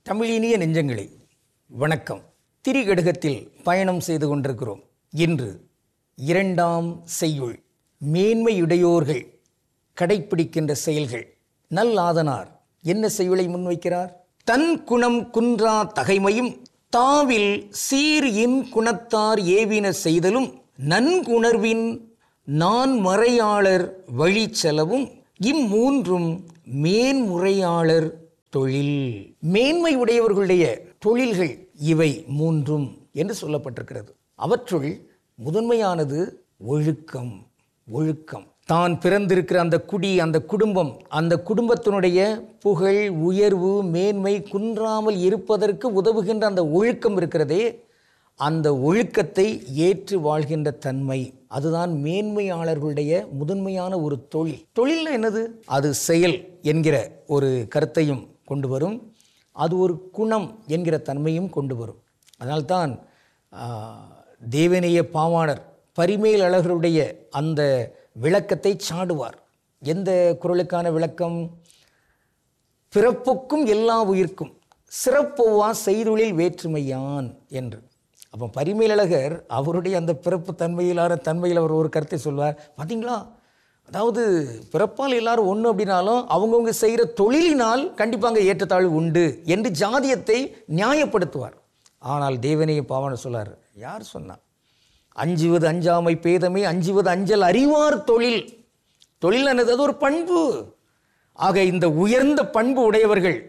தமிழினிய நெஞ்சங்களே வணக்கம் திரிகடுகத்தில் பயணம் செய்து கொண்டிருக்கிறோம் இன்று இரண்டாம் செய்யுள் மேன்மையுடையோர்கள் கடைப்பிடிக்கின்ற செயல்கள் நல்லாதனார் என்ன செய்யுளை முன்வைக்கிறார் தன் குணம் குன்றா தகைமையும் தாவில் சீர் இன் குணத்தார் ஏவின செய்தலும் நன்குணர்வின் நான் மறையாளர் வழி செலவும் இம்மூன்றும் மேன்முறையாளர் தொழில் மேன்மை உடையவர்களுடைய தொழில்கள் இவை மூன்றும் என்று சொல்லப்பட்டிருக்கிறது அவற்றுள் முதன்மையானது ஒழுக்கம் ஒழுக்கம் தான் பிறந்திருக்கிற அந்த குடி அந்த குடும்பம் அந்த குடும்பத்தினுடைய புகழ் உயர்வு மேன்மை குன்றாமல் இருப்பதற்கு உதவுகின்ற அந்த ஒழுக்கம் இருக்கிறதே அந்த ஒழுக்கத்தை ஏற்று வாழ்கின்ற தன்மை அதுதான் மேன்மையாளர்களுடைய முதன்மையான ஒரு தொழில் தொழில் என்னது அது செயல் என்கிற ஒரு கருத்தையும் கொண்டு வரும் அது ஒரு குணம் என்கிற தன்மையும் கொண்டு வரும் அதனால்தான் ஆ, தேவநேய பாவாணர் பரிமேல் அழகருடைய அந்த விளக்கத்தை சாடுவார் எந்த குரலுக்கான விளக்கம் பிறப்புக்கும் எல்லா உயிர்க்கும் சிறப்பொவ்வா செய்தொழில் வேற்றுமையான் என்று அப்போ பரிமேலழகர் அவருடைய அந்த பிறப்பு தன்மையிலான தன்மையில் அவர் ஒரு கருத்தை சொல்வார் பார்த்தீங்களா அதாவது பிறப்பால் எல்லாரும் ஒன்று அப்படின்னாலும் அவங்கவுங்க செய்கிற தொழிலினால் கண்டிப்பாங்க ஏற்றத்தாழ்வு உண்டு என்று ஜாதியத்தை நியாயப்படுத்துவார் ஆனால் தேவனைய பாவனை சொல்லார் யார் சொன்னா அஞ்சுவது அஞ்சாமை பேதமே அஞ்சுவது அஞ்சல் அறிவார் தொழில் தொழில் என்னது அது ஒரு பண்பு ஆக இந்த உயர்ந்த பண்பு உடையவர்கள்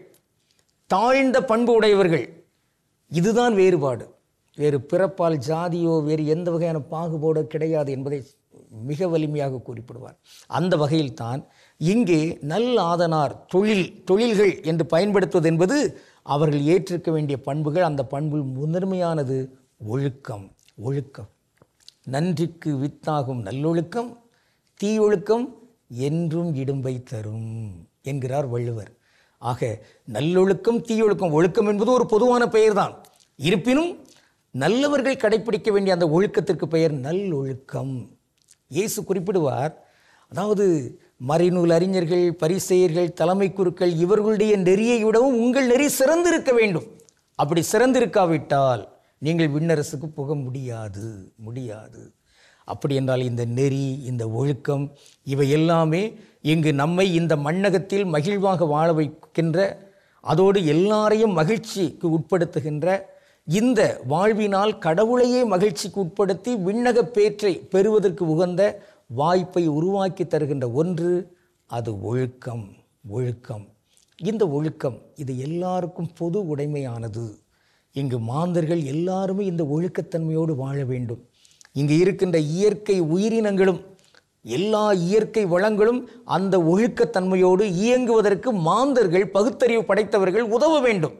தாழ்ந்த பண்பு உடையவர்கள் இதுதான் வேறுபாடு வேறு பிறப்பால் ஜாதியோ வேறு எந்த வகையான பாகுபாடோ கிடையாது என்பதை மிக வலிமையாக குறிப்பிடுவார் அந்த வகையில் தான் இங்கே நல் ஆதனார் தொழில் தொழில்கள் என்று பயன்படுத்துவது என்பது அவர்கள் ஏற்றிருக்க வேண்டிய பண்புகள் அந்த பண்புள் முதன்மையானது ஒழுக்கம் ஒழுக்கம் நன்றிக்கு வித்தாகும் நல்லொழுக்கம் தீயொழுக்கம் என்றும் இடும்பை தரும் என்கிறார் வள்ளுவர் ஆக நல்லொழுக்கம் தீயொழுக்கம் ஒழுக்கம் என்பது ஒரு பொதுவான பெயர்தான் இருப்பினும் நல்லவர்கள் கடைப்பிடிக்க வேண்டிய அந்த ஒழுக்கத்திற்கு பெயர் நல்லொழுக்கம் இயேசு குறிப்பிடுவார் அதாவது மறைநூல் அறிஞர்கள் பரிசெயர்கள் தலைமை குருக்கள் இவர்களுடைய நெறியை விடவும் உங்கள் நெறி சிறந்திருக்க வேண்டும் அப்படி சிறந்திருக்காவிட்டால் நீங்கள் விண்ணரசுக்கு போக முடியாது முடியாது அப்படி என்றால் இந்த நெறி இந்த ஒழுக்கம் இவை எல்லாமே இங்கு நம்மை இந்த மண்ணகத்தில் மகிழ்வாக வாழ வைக்கின்ற அதோடு எல்லாரையும் மகிழ்ச்சிக்கு உட்படுத்துகின்ற இந்த வாழ்வினால் கடவுளையே மகிழ்ச்சிக்கு உட்படுத்தி விண்ணக பேற்றை பெறுவதற்கு உகந்த வாய்ப்பை உருவாக்கி தருகின்ற ஒன்று அது ஒழுக்கம் ஒழுக்கம் இந்த ஒழுக்கம் இது எல்லாருக்கும் பொது உடைமையானது இங்கு மாந்தர்கள் எல்லாருமே இந்த ஒழுக்கத்தன்மையோடு வாழ வேண்டும் இங்கு இருக்கின்ற இயற்கை உயிரினங்களும் எல்லா இயற்கை வளங்களும் அந்த ஒழுக்கத்தன்மையோடு இயங்குவதற்கு மாந்தர்கள் பகுத்தறிவு படைத்தவர்கள் உதவ வேண்டும்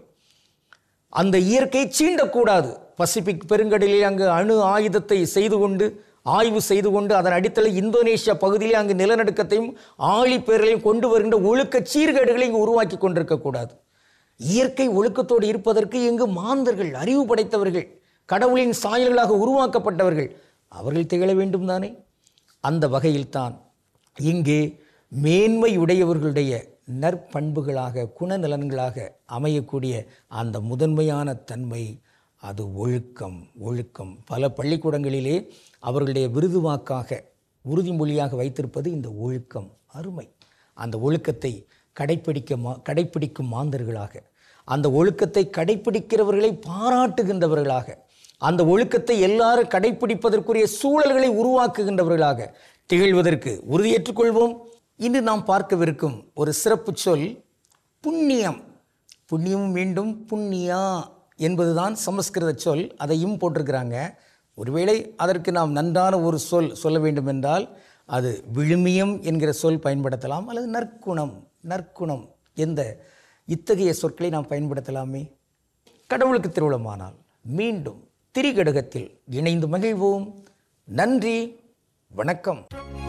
அந்த இயற்கை சீண்டக்கூடாது பசிபிக் பெருங்கடலில் அங்கு அணு ஆயுதத்தை செய்து கொண்டு ஆய்வு செய்து கொண்டு அதன் அடித்தளை இந்தோனேஷியா பகுதியிலே அங்கு நிலநடுக்கத்தையும் ஆழிப்பேரலையும் கொண்டு வருகின்ற ஒழுக்க சீர்கேடுகளை இங்கு உருவாக்கி கொண்டிருக்கக்கூடாது இயற்கை ஒழுக்கத்தோடு இருப்பதற்கு இங்கு மாந்தர்கள் அறிவு படைத்தவர்கள் கடவுளின் சாயல்களாக உருவாக்கப்பட்டவர்கள் அவர்கள் திகழ வேண்டும் தானே அந்த வகையில்தான் இங்கே மேன்மையுடையவர்களுடைய நற்பண்புகளாக குணநலன்களாக அமையக்கூடிய அந்த முதன்மையான தன்மை அது ஒழுக்கம் ஒழுக்கம் பல பள்ளிக்கூடங்களிலே அவர்களுடைய விருது வாக்காக உறுதிமொழியாக வைத்திருப்பது இந்த ஒழுக்கம் அருமை அந்த ஒழுக்கத்தை கடைப்பிடிக்க மா கடைப்பிடிக்கும் மாந்தர்களாக அந்த ஒழுக்கத்தை கடைப்பிடிக்கிறவர்களை பாராட்டுகின்றவர்களாக அந்த ஒழுக்கத்தை எல்லாரும் கடைப்பிடிப்பதற்குரிய சூழல்களை உருவாக்குகின்றவர்களாக திகழ்வதற்கு உறுதியேற்றுக் கொள்வோம் இன்று நாம் பார்க்கவிருக்கும் ஒரு சிறப்பு சொல் புண்ணியம் புண்ணியம் மீண்டும் புண்ணியா என்பதுதான் சமஸ்கிருத சொல் அதையும் போட்டிருக்கிறாங்க ஒருவேளை அதற்கு நாம் நன்றான ஒரு சொல் சொல்ல வேண்டும் என்றால் அது விழுமியம் என்கிற சொல் பயன்படுத்தலாம் அல்லது நற்குணம் நற்குணம் எந்த இத்தகைய சொற்களை நாம் பயன்படுத்தலாமே கடவுளுக்கு திருவிழமானால் மீண்டும் திரிகடுகத்தில் இணைந்து மகிழ்வோம் நன்றி வணக்கம்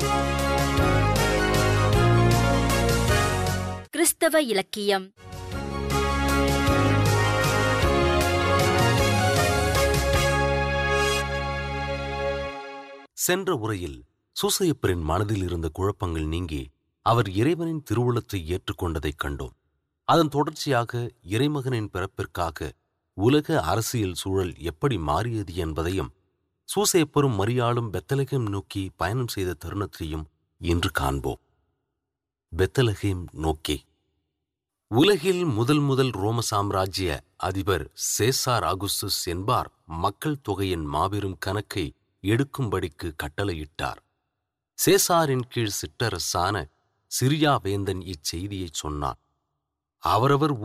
கிறிஸ்தவ இலக்கியம் சென்ற உரையில் சூசையப்பரின் மனதில் இருந்த குழப்பங்கள் நீங்கி அவர் இறைவனின் திருவுளத்தை ஏற்றுக்கொண்டதைக் கண்டோம் அதன் தொடர்ச்சியாக இறைமகனின் பிறப்பிற்காக உலக அரசியல் சூழல் எப்படி மாறியது என்பதையும் சூசேப்பரும் மரியாளும் பெத்தலகேம் நோக்கி பயணம் செய்த தருணத்தையும் இன்று காண்போம் பெத்தலகேம் நோக்கி உலகில் முதல் முதல் ரோம சாம்ராஜ்ய அதிபர் சேசார் ஆகுஸ்துஸ் என்பார் மக்கள் தொகையின் மாபெரும் கணக்கை எடுக்கும்படிக்கு கட்டளையிட்டார் சேசாரின் கீழ் சிற்றரசான சிரியா வேந்தன் இச்செய்தியைச் சொன்னான் அவரவர்